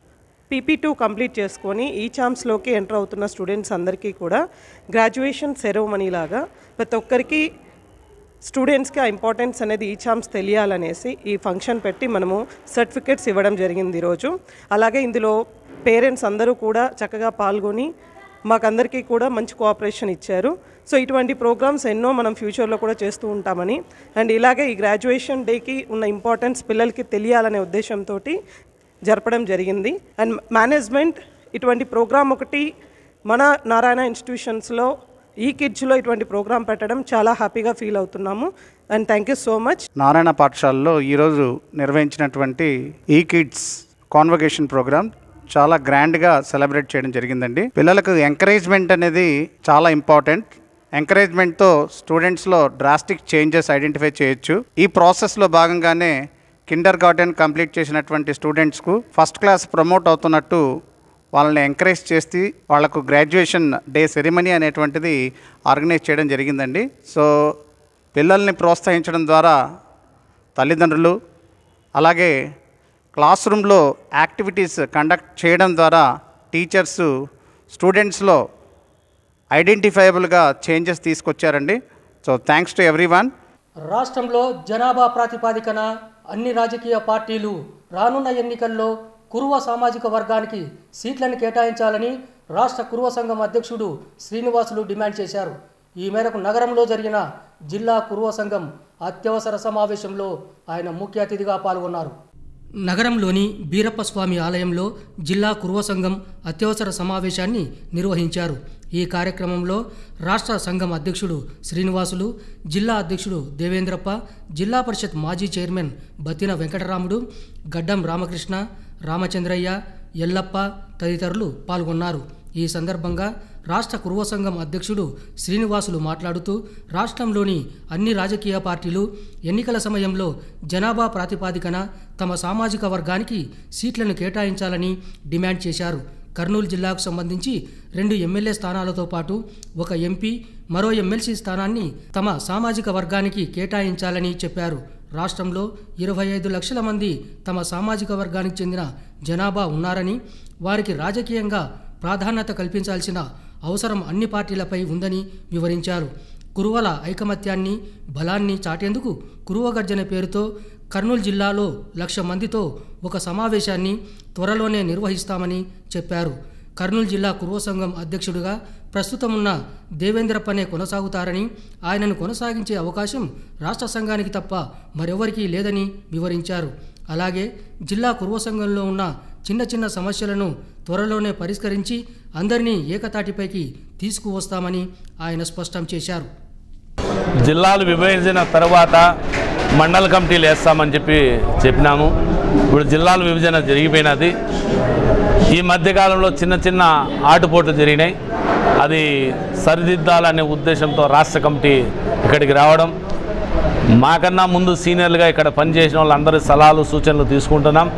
పీపీ టూ కంప్లీట్ చేసుకొని ఈ ఛామ్స్లోకి ఎంటర్ అవుతున్న స్టూడెంట్స్ అందరికీ కూడా గ్రాడ్యుయేషన్ సెరమనీ లాగా ప్రతి ఒక్కరికి స్టూడెంట్స్కి ఆ ఇంపార్టెన్స్ అనేది ఈ ఛామ్స్ తెలియాలనేసి ఈ ఫంక్షన్ పెట్టి మనము సర్టిఫికెట్స్ ఇవ్వడం జరిగింది ఈరోజు అలాగే ఇందులో పేరెంట్స్ అందరూ కూడా చక్కగా పాల్గొని మాకందరికీ కూడా మంచి కోఆపరేషన్ ఇచ్చారు సో ఇటువంటి ప్రోగ్రామ్స్ ఎన్నో మనం ఫ్యూచర్లో కూడా చేస్తూ ఉంటామని అండ్ ఇలాగే ఈ గ్రాడ్యుయేషన్ డేకి ఉన్న ఇంపార్టెన్స్ పిల్లలకి తెలియాలనే ఉద్దేశంతో జరపడం జరిగింది అండ్ మేనేజ్మెంట్ ఇటువంటి ప్రోగ్రామ్ ఒకటి మన నారాయణ ఇన్స్టిట్యూషన్స్లో ఈ కిడ్స్లో ఇటువంటి ప్రోగ్రామ్ పెట్టడం చాలా హ్యాపీగా ఫీల్ అవుతున్నాము and thank you so much Narayana పాఠశాలలో ఈరోజు నిర్వహించినటువంటి ఈ కిడ్స్ కాన్వకేషన్ ప్రోగ్రామ్ చాలా గ్రాండ్గా సెలబ్రేట్ చేయడం జరిగిందండి పిల్లలకు ఎంకరేజ్మెంట్ అనేది చాలా ఇంపార్టెంట్ ఎంకరేజ్మెంట్తో స్టూడెంట్స్లో డ్రాస్టిక్ చేంజెస్ ఐడెంటిఫై చేయొచ్చు ఈ ప్రాసెస్లో భాగంగానే కిండర్ గార్డెన్ కంప్లీట్ చేసినటువంటి స్టూడెంట్స్కు ఫస్ట్ క్లాస్ ప్రమోట్ అవుతున్నట్టు వాళ్ళని ఎంకరేజ్ చేసి వాళ్ళకు గ్రాడ్యుయేషన్ డే సెరిమనీ అనేటువంటిది ఆర్గనైజ్ చేయడం జరిగిందండి సో పిల్లల్ని ప్రోత్సహించడం ద్వారా తల్లిదండ్రులు అలాగే క్లాస్ రూమ్లో యాక్టివిటీస్ కండక్ట్ చేయడం ద్వారా టీచర్స్ స్టూడెంట్స్లో ఐడెంటిఫైబుల్గా చేంజెస్ తీసుకొచ్చారండి so thanks to everyone రాష్ట్రంలో జనాభా ప్రాతిపాదికన అన్ని రాజకీయ పార్టీలు రానున్న ఎన్నికల్లో కురువ సామాజిక వర్గానికి సీట్లను కేటాయించాలని రాష్ట్ర కురువ సంఘం అధ్యక్షుడు శ్రీనివాసులు డిమాండ్ చేశారు ఈ మేరకు నగరంలో జరిగిన జిల్లా కురువ సంఘం అత్యవసర సమావేశంలో ఆయన ముఖ్య అతిథిగా పాల్గొన్నారు నగరంలోని బీరప్ప స్వామి ఆలయంలో జిల్లా కురువ సంఘం అత్యవసర సమావేశాన్ని నిర్వహించారు ఈ కార్యక్రమంలో రాష్ట్ర సంఘం అధ్యక్షుడు శ్రీనివాసులు జిల్లా అధ్యక్షుడు దేవేంద్రప్ప జిల్లా పరిషత్ మాజీ చైర్మన్ బత్తిన వెంకటరాముడు గడ్డం రామకృష్ణ రామచంద్రయ్య ఎల్లప్ప తదితరులు పాల్గొన్నారు ఈ సందర్భంగా రాష్ట్ర కురువ సంఘం అధ్యక్షుడు శ్రీనివాసులు మాట్లాడుతూ రాష్ట్రంలోని అన్ని రాజకీయ పార్టీలు ఎన్నికల సమయంలో జనాభా ప్రాతిపాదికన తమ సామాజిక వర్గానికి సీట్లను కేటాయించాలని డిమాండ్ చేశారు కర్నూలు జిల్లాకు సంబంధించి రెండు ఎమ్మెల్యే స్థానాలతో పాటు ఒక ఎంపీ మరో ఎమ్మెల్సీ స్థానాన్ని తమ సామాజిక వర్గానికి కేటాయించాలని చెప్పారు రాష్ట్రంలో ఇరవై ఐదు లక్షల మంది తమ సామాజిక వర్గానికి చెందిన జనాభా ఉన్నారని వారికి రాజకీయంగా ప్రాధాన్యత కల్పించాల్సిన అవసరం అన్ని పార్టీలపై ఉందని వివరించారు కురువల ఐకమత్యాన్ని బలాన్ని చాటేందుకు కురువ గర్జన పేరుతో కర్నూలు జిల్లాలో లక్ష మందితో ఒక సమావేశాన్ని త్వరలోనే నిర్వహిస్తామని చెప్పారు కర్నూలు జిల్లా కురువ సంఘం అధ్యక్షుడిగా ప్రస్తుతం ఉన్న దేవేంద్రప్పనే కొనసాగుతారని ఆయనను కొనసాగించే అవకాశం రాష్ట్ర సంఘానికి తప్ప మరెవరికీ లేదని వివరించారు అలాగే జిల్లా కురువ సంఘంలో ఉన్న చిన్న చిన్న సమస్యలను త్వరలోనే పరిష్కరించి అందరినీ ఏకతాటిపైకి తీసుకువస్తామని ఆయన స్పష్టం చేశారు జిల్లాలు విభజించిన తర్వాత మండల కమిటీలు వేస్తామని చెప్పి చెప్పినాము ఇప్పుడు జిల్లాల విభజన జరిగిపోయినది ఈ మధ్యకాలంలో చిన్న చిన్న ఆటుపోట్లు జరిగినాయి అది సరిదిద్దాలనే ఉద్దేశంతో రాష్ట్ర కమిటీ ఇక్కడికి రావడం మాకన్నా ముందు సీనియర్లుగా ఇక్కడ పనిచేసిన వాళ్ళందరి సలహాలు సూచనలు తీసుకుంటున్నాం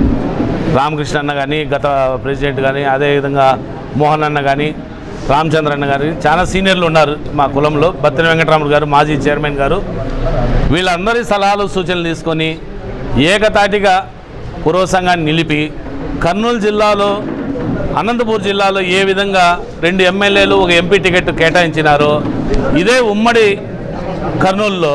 రామకృష్ణ అన్న కానీ గత ప్రెసిడెంట్ కానీ అదేవిధంగా మోహన్ అన్న కానీ రామచంద్ర అన్న గారు చాలా సీనియర్లు ఉన్నారు మా కులంలో బత్తిన వెంకటరాములు గారు మాజీ చైర్మన్ గారు వీళ్ళందరి సలహాలు సూచనలు తీసుకొని ఏకతాటిగా పురవ సంఘాన్ని నిలిపి కర్నూలు జిల్లాలో అనంతపూర్ జిల్లాలో ఏ విధంగా రెండు ఎమ్మెల్యేలు ఒక ఎంపీ టికెట్ కేటాయించినారో ఇదే ఉమ్మడి కర్నూలులో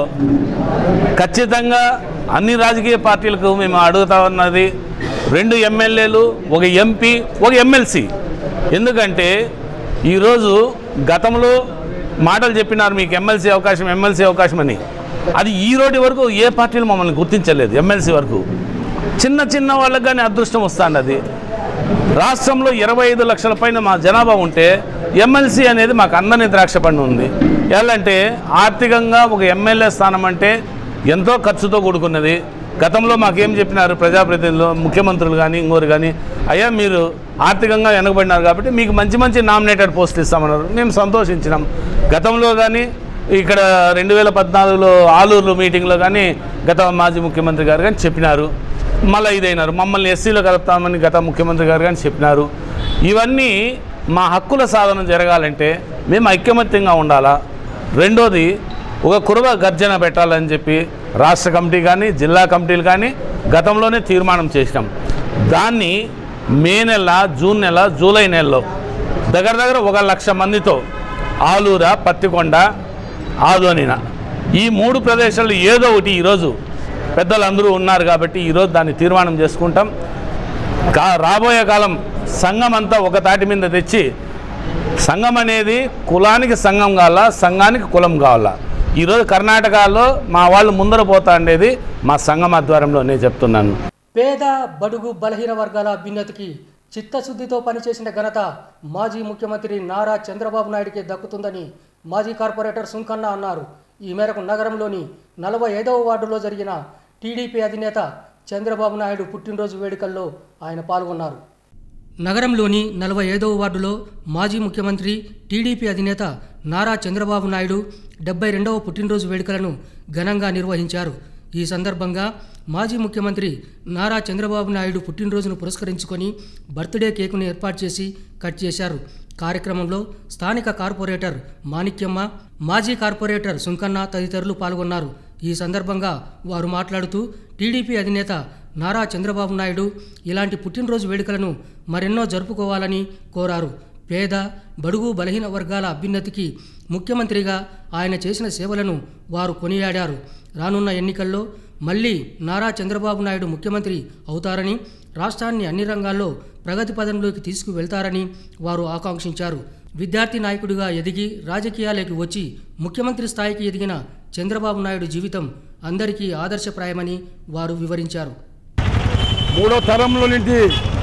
ఖచ్చితంగా అన్ని రాజకీయ పార్టీలకు మేము అడుగుతా ఉన్నది రెండు ఎమ్మెల్యేలు ఒక ఎంపీ ఒక ఎమ్మెల్సీ ఎందుకంటే ఈరోజు గతంలో మాటలు చెప్పినారు మీకు ఎమ్మెల్సీ అవకాశం ఎమ్మెల్సీ అవకాశం అని అది ఈ రోజు వరకు ఏ పార్టీలు మమ్మల్ని గుర్తించలేదు ఎమ్మెల్సీ వరకు చిన్న చిన్న వాళ్ళకి కానీ అదృష్టం వస్తుంది రాష్ట్రంలో ఇరవై ఐదు లక్షల పైన మా జనాభా ఉంటే ఎమ్మెల్సీ అనేది మాకు అందని ద్రాక్ష పండు ఉంది ఎలాంటే ఆర్థికంగా ఒక ఎమ్మెల్యే స్థానం అంటే ఎంతో ఖర్చుతో కూడుకున్నది గతంలో మాకేం చెప్పినారు ప్రజాప్రతినిధులు ముఖ్యమంత్రులు కానీ ఇంకోరు కానీ అయ్యా మీరు ఆర్థికంగా వెనకబడినారు కాబట్టి మీకు మంచి మంచి నామినేటెడ్ పోస్టులు ఇస్తామన్నారు మేము సంతోషించినాం గతంలో కానీ ఇక్కడ రెండు వేల పద్నాలుగులో ఆలూరు మీటింగ్లో కానీ గత మాజీ ముఖ్యమంత్రి గారు కానీ చెప్పినారు మళ్ళీ ఇదైనారు మమ్మల్ని ఎస్సీలో కలుపుతామని గత ముఖ్యమంత్రి గారు కానీ చెప్పినారు ఇవన్నీ మా హక్కుల సాధన జరగాలంటే మేము ఐక్యమత్యంగా ఉండాలా రెండోది ఒక కురువ గర్జన పెట్టాలని చెప్పి రాష్ట్ర కమిటీ కానీ జిల్లా కమిటీలు కానీ గతంలోనే తీర్మానం చేసినాం దాన్ని మే నెల జూన్ నెల జూలై నెలలో దగ్గర దగ్గర ఒక లక్ష మందితో ఆలూర పత్తికొండ ఆదోనిన ఈ మూడు ప్రదేశాలు ఏదో ఒకటి ఈరోజు పెద్దలందరూ ఉన్నారు కాబట్టి ఈరోజు దాన్ని తీర్మానం చేసుకుంటాం కా రాబోయే కాలం సంఘం అంతా ఒక తాటి మీద తెచ్చి సంఘం అనేది కులానికి సంఘం కావాలా సంఘానికి కులం కావాలా ఈరోజు కర్ణాటకలో మా వాళ్ళు ముందర పోతా ఉండేది మా సంఘం ఆధ్వర్యంలో నేను చెప్తున్నాను పేద బడుగు బలహీన వర్గాల అభ్యున్నతికి చిత్తశుద్ధితో పనిచేసిన ఘనత మాజీ ముఖ్యమంత్రి నారా చంద్రబాబు నాయుడికి దక్కుతుందని మాజీ కార్పొరేటర్ సుంకన్న అన్నారు ఈ మేరకు నగరంలోని నలభై ఐదవ వార్డులో జరిగిన టీడీపీ అధినేత చంద్రబాబు నాయుడు పుట్టినరోజు వేడుకల్లో ఆయన పాల్గొన్నారు నగరంలోని నలభై ఐదవ వార్డులో మాజీ ముఖ్యమంత్రి టీడీపీ అధినేత నారా చంద్రబాబు నాయుడు డెబ్బై రెండవ పుట్టినరోజు వేడుకలను ఘనంగా నిర్వహించారు ఈ సందర్భంగా మాజీ ముఖ్యమంత్రి నారా చంద్రబాబు నాయుడు పుట్టినరోజును పురస్కరించుకొని బర్త్డే కేకును ఏర్పాటు చేసి కట్ చేశారు కార్యక్రమంలో స్థానిక కార్పొరేటర్ మాణిక్యమ్మ మాజీ కార్పొరేటర్ సుంకన్న తదితరులు పాల్గొన్నారు ఈ సందర్భంగా వారు మాట్లాడుతూ టీడీపీ అధినేత నారా చంద్రబాబు నాయుడు ఇలాంటి పుట్టినరోజు వేడుకలను మరెన్నో జరుపుకోవాలని కోరారు పేద బడుగు బలహీన వర్గాల అభ్యున్నతికి ముఖ్యమంత్రిగా ఆయన చేసిన సేవలను వారు కొనియాడారు రానున్న ఎన్నికల్లో మళ్ళీ నారా చంద్రబాబు నాయుడు ముఖ్యమంత్రి అవుతారని రాష్ట్రాన్ని అన్ని రంగాల్లో ప్రగతి పదంలోకి తీసుకువెళ్తారని వారు ఆకాంక్షించారు విద్యార్థి నాయకుడిగా ఎదిగి రాజకీయాలకు వచ్చి ముఖ్యమంత్రి స్థాయికి ఎదిగిన చంద్రబాబు నాయుడు జీవితం అందరికీ ఆదర్శప్రాయమని వారు వివరించారు మూడో తరంలో నుండి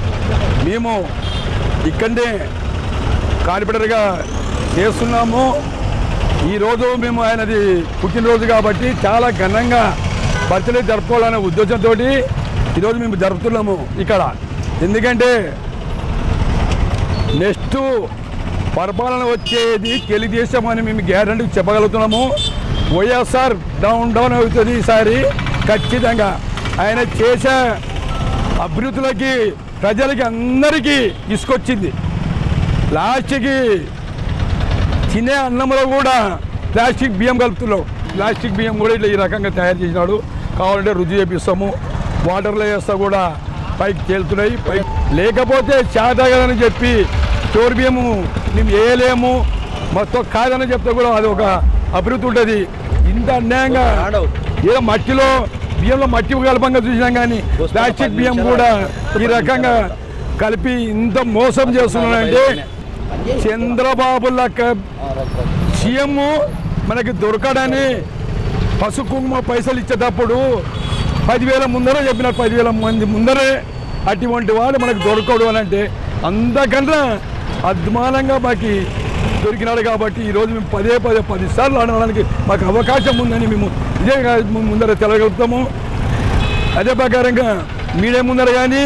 మేము ఇక్కడే కార్పొరేటర్గా చేస్తున్నాము ఈరోజు మేము ఆయనది పుట్టినరోజు కాబట్టి చాలా ఘనంగా బర్త్డే జరుపుకోవాలనే ఉద్దేశంతో ఈరోజు మేము జరుపుతున్నాము ఇక్కడ ఎందుకంటే నెక్స్ట్ పరిపాలన వచ్చేది తెలుగుదేశం అని మేము గ్యారంటీ చెప్పగలుగుతున్నాము వైఎస్ఆర్ డౌన్ డౌన్ అవుతుంది ఈసారి ఖచ్చితంగా ఆయన చేసే అభివృద్ధులకి ప్రజలకి అందరికీ ఇసుకొచ్చింది లాస్ట్కి తినే అన్నంలో కూడా ప్లాస్టిక్ బియ్యం కలుపుతున్నాం ప్లాస్టిక్ బియ్యం కూడా ఇట్లా ఈ రకంగా తయారు చేసినాడు కావాలంటే రుచి చేపిస్తాము వాటర్లో వేస్తా కూడా పైకి తేలుతున్నాయి పైకి లేకపోతే చేతగలని చెప్పి చోరు బియ్యము మేము వేయలేము మొత్తం కాదని చెప్తే కూడా అది ఒక అభివృద్ధి ఉంటుంది ఇంత అన్యాయంగా ఏదో మట్టిలో బియ్యంలో మట్టి కలపంగా చూసినాం కానీ ప్లాస్టిక్ బియ్యం కూడా ఈ రకంగా కలిపి ఇంత మోసం చేస్తున్నాడంటే చంద్రబాబు లెక్క సీఎం మనకి దొరకడని పసు కుంకుమ పైసలు ఇచ్చేటప్పుడు పదివేల ముందరే చెప్పినారు పదివేల మంది ముందరే అటువంటి వాడు మనకు దొరకడు అని అంటే అంతకన్నా అద్మానంగా మాకు దొరికినాడు కాబట్టి ఈరోజు మేము పదే పదే పది సార్లు ఆడడానికి మాకు అవకాశం ఉందని మేము ఇదే కా- ముందర తెలగలుగుతాము అదే ప్రకారంగా మీడియా ముందర కానీ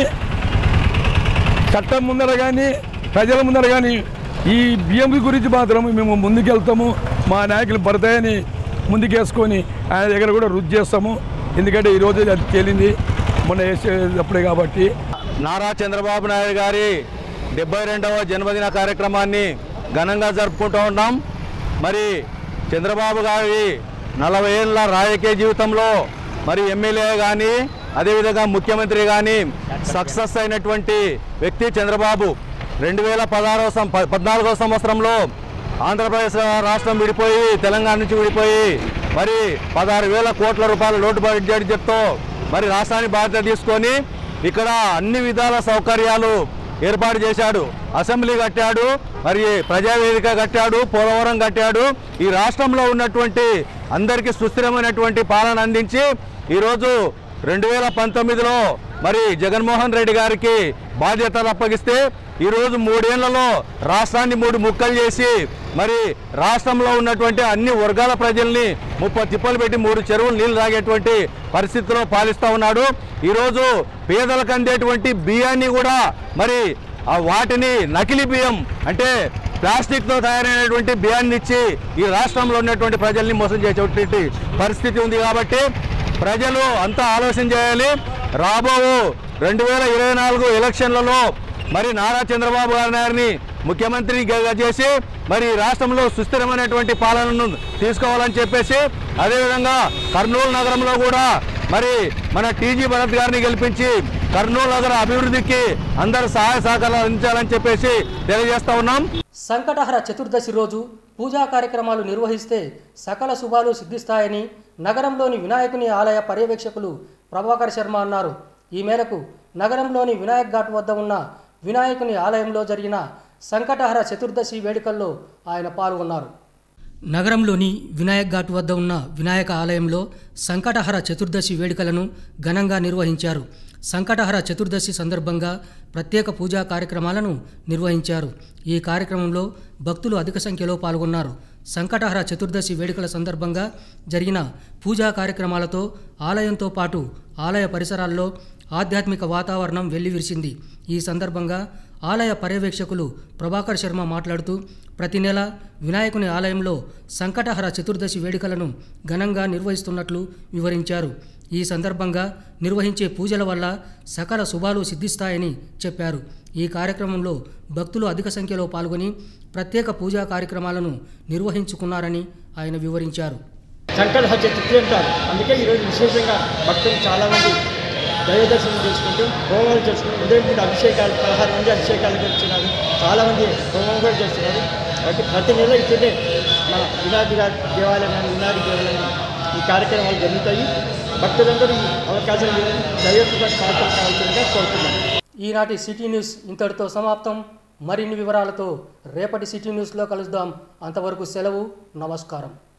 చట్టం ముందర కానీ ప్రజల ముందర కానీ ఈ బియ్యం గురించి మాత్రం మేము ముందుకెళ్తాము మా నాయకులు పడతాయని ముందుకేసుకొని ఆయన దగ్గర కూడా రుచి చేస్తాము ఎందుకంటే ఈరోజు అది తేలింది మొన్న వేసేటప్పుడే కాబట్టి నారా చంద్రబాబు నాయుడు గారి డెబ్బై రెండవ జన్మదిన కార్యక్రమాన్ని ఘనంగా జరుపుకుంటూ ఉన్నాం మరి చంద్రబాబు గారి నలభై ఏళ్ళ రాజకీయ జీవితంలో మరి ఎమ్మెల్యే కానీ అదేవిధంగా ముఖ్యమంత్రి కానీ సక్సెస్ అయినటువంటి వ్యక్తి చంద్రబాబు రెండు వేల పదహారవ సం ప- పద్నాలుగవ సంవత్సరంలో ఆంధ్రప్రదేశ్ రాష్ట్రం విడిపోయి తెలంగాణ నుంచి విడిపోయి మరి పదహారు వేల కోట్ల రూపాయల లోటు బడ్జెట్తో మరి రాష్ట్రాన్ని బాధ్యత తీసుకొని ఇక్కడ అన్ని విధాల సౌకర్యాలు ఏర్పాటు చేశాడు అసెంబ్లీ కట్టాడు మరి ప్రజావేదిక కట్టాడు పోలవరం కట్టాడు ఈ రాష్ట్రంలో ఉన్నటువంటి అందరికీ సుస్థిరమైనటువంటి పాలన అందించి ఈరోజు రెండు వేల పంతొమ్మిదిలో మరి జగన్మోహన్ రెడ్డి గారికి బాధ్యతలు అప్పగిస్తే ఈరోజు మూడేళ్లలో రాష్ట్రాన్ని మూడు ముక్కలు చేసి మరి రాష్ట్రంలో ఉన్నటువంటి అన్ని వర్గాల ప్రజల్ని ముప్పై తిప్పలు పెట్టి మూడు చెరువులు నీళ్లు తాగేటువంటి పరిస్థితిలో పాలిస్తూ ఉన్నాడు ఈరోజు పేదలకు అందేటువంటి బియ్యాన్ని కూడా మరి ఆ వాటిని నకిలీ బియ్యం అంటే ప్లాస్టిక్తో తయారైనటువంటి బియ్యాన్ని ఇచ్చి ఈ రాష్ట్రంలో ఉన్నటువంటి ప్రజల్ని మోసం చేసేటువంటి పరిస్థితి ఉంది కాబట్టి ప్రజలు అంతా ఆలోచన చేయాలి రాబో రెండు వేల ఇరవై నాలుగు ఎలక్షన్లలో మరి నారా చంద్రబాబు గారిని ముఖ్యమంత్రి గ- చేసి మరి రాష్ట్రంలో సుస్థిరమైనటువంటి పాలనను తీసుకోవాలని చెప్పేసి అదేవిధంగా కర్నూలు నగరంలో కూడా మరి మన టీజీ భరత్ గారిని గెలిపించి కర్నూలు నగర అభివృద్ధికి అందరూ సహాయ సహకారాలు అందించాలని చెప్పేసి తెలియజేస్తా ఉన్నాం సంకటహర చతుర్దశి రోజు పూజా కార్యక్రమాలు నిర్వహిస్తే సకల శుభాలు సిద్ధిస్తాయని నగరంలోని వినాయకుని ఆలయ పర్యవేక్షకులు ప్రభాకర్ శర్మ అన్నారు ఈ మేరకు నగరంలోని వినాయక్ ఘాట్ వద్ద ఉన్న వినాయకుని ఆలయంలో జరిగిన సంకటహర చతుర్దశి వేడుకల్లో ఆయన పాల్గొన్నారు నగరంలోని వినాయక్ ఘాట్ వద్ద ఉన్న వినాయక ఆలయంలో సంకటహర చతుర్దశి వేడుకలను ఘనంగా నిర్వహించారు సంకటహర చతుర్దశి సందర్భంగా ప్రత్యేక పూజా కార్యక్రమాలను నిర్వహించారు ఈ కార్యక్రమంలో భక్తులు అధిక సంఖ్యలో పాల్గొన్నారు సంకటహర చతుర్దశి వేడుకల సందర్భంగా జరిగిన పూజా కార్యక్రమాలతో ఆలయంతో పాటు ఆలయ పరిసరాల్లో ఆధ్యాత్మిక వాతావరణం వెల్లివిరిసింది ఈ సందర్భంగా ఆలయ పర్యవేక్షకులు ప్రభాకర్ శర్మ మాట్లాడుతూ ప్రతి నెల వినాయకుని ఆలయంలో సంకటహర చతుర్దశి వేడుకలను ఘనంగా నిర్వహిస్తున్నట్లు వివరించారు ఈ సందర్భంగా నిర్వహించే పూజల వల్ల సకల శుభాలు సిద్ధిస్తాయని చెప్పారు ఈ కార్యక్రమంలో భక్తులు అధిక సంఖ్యలో పాల్గొని ప్రత్యేక పూజా కార్యక్రమాలను నిర్వహించుకున్నారని ఆయన వివరించారు సంకటహర చతుర్థి అంటారు అందుకే ఈరోజు విశేషంగా భక్తులు చాలామంది దైవ దర్శనం చేసుకుంటూ హోమాలు చేసుకుంటూ ఉదయం పూట అభిషేకాలు పదహారు మంది అభిషేకాలకు వచ్చినారు చాలామంది హోమం కూడా చేస్తున్నారు కాబట్టి ప్రతి నెల ఇక్కడే మన వినాయక గారి దేవాలయం కానీ వినాయక దేవాలయం ఈ కార్యక్రమాలు జరుగుతాయి భక్తులందరూ ఈ అవకాశం దైవత్వ పాత్ర కావాల్సిందిగా కోరుతున్నాను ఈనాటి సిటీ న్యూస్ ఇంతటితో సమాప్తం మరిన్ని వివరాలతో రేపటి సిటీ న్యూస్లో కలుద్దాం అంతవరకు సెలవు నమస్కారం